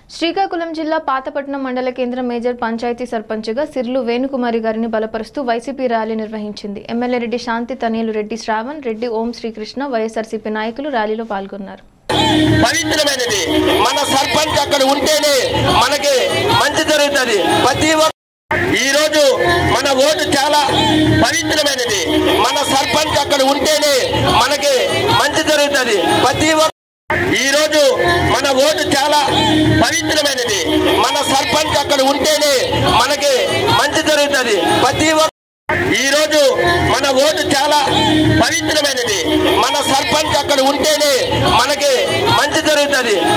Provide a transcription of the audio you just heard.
శ్రీకాకుళం జిల్లా పాతపట్నం మండల కేంద్ర మేజర్ పంచాయతీ సర్పంచ్గా సిర్లు వేణుకుమారి గారిని బలపరుస్తూ వైసీపీ ర్యాలీ నిర్వహించింది ఎమ్మెల్యే రెడ్డి శాంతి తనీలు రెడ్డి శ్రావణ్ రెడ్డి ఓం శ్రీకృష్ణ వైఎస్ఆర్సీపీ నాయకులు ర్యాలీలో పాల్గొన్నారు పవిత్రమైనది మన సర్పంచ్ అక్కడ ఉంటేనే మనకి మంచి జరుగుతుంది ప్రతి ఒక్క ఈ రోజు మన ఓటు చాలా పవిత్రమైనది మన సర్పంచ్ అక్కడ ఉంటేనే మనకి మంచి జరుగుతుంది ప్రతి ఒక్క ఈ రోజు మన ఓటు చాలా పవిత్రమైనది మన సర్పంచ్ అక్కడ ఉంటేనే మనకి మంచి జరుగుతుంది ప్రతి ఒక్క ఈ రోజు మన ఓటు చాలా పవిత్రమైనది మన సర్పంచ్ అక్కడ ఉంటేనే మనకి మంచి జరుగుతుంది